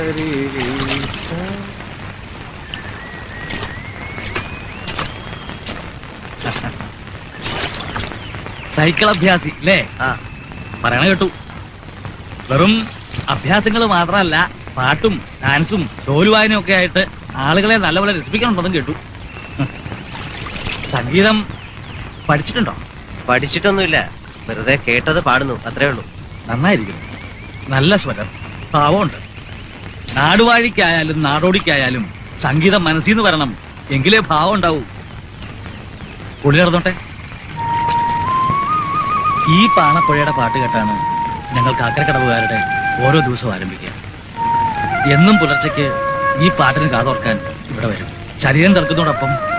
cycle അഭ്യാസി അല്ലേ ആ പറയണ കേട്ടു വെറും അഭ്യാസങ്ങൾ മാത്രമല്ല പാട്ടും ഡാൻസും തോലുവായനയും ഒക്കെ ആയിട്ട് ആളുകളെ നല്ലപോലെ രസിപ്പിക്കണുണ്ടെന്നും കേട്ടു സംഗീതം പഠിച്ചിട്ടുണ്ടോ പഠിച്ചിട്ടൊന്നുമില്ല വെറുതെ കേട്ടത് പാടുന്നു അത്രേ ഉള്ളൂ നന്നായിരിക്കുന്നു നല്ല സ്വരം ഭാവമുണ്ട് നാടുവാഴിക്കായാലും നാടോടിക്കായാലും സംഗീതം മനസ്സിൽ നിന്ന് വരണം എങ്കിലേ ഭാവം ഉണ്ടാവൂ പുള്ളി നടന്നോട്ടെ ഈ പാണപ്പുഴയുടെ പാട്ട് കേട്ടാണ് ഞങ്ങൾ കാക്കരക്കടവുകാരുടെ ഓരോ ദിവസവും ആരംഭിക്കുക എന്നും പുലർച്ചയ്ക്ക് ഈ പാട്ടിന് കാതോർക്കാൻ ഇവിടെ വരും ശരീരം തളർക്കുന്നതോടൊപ്പം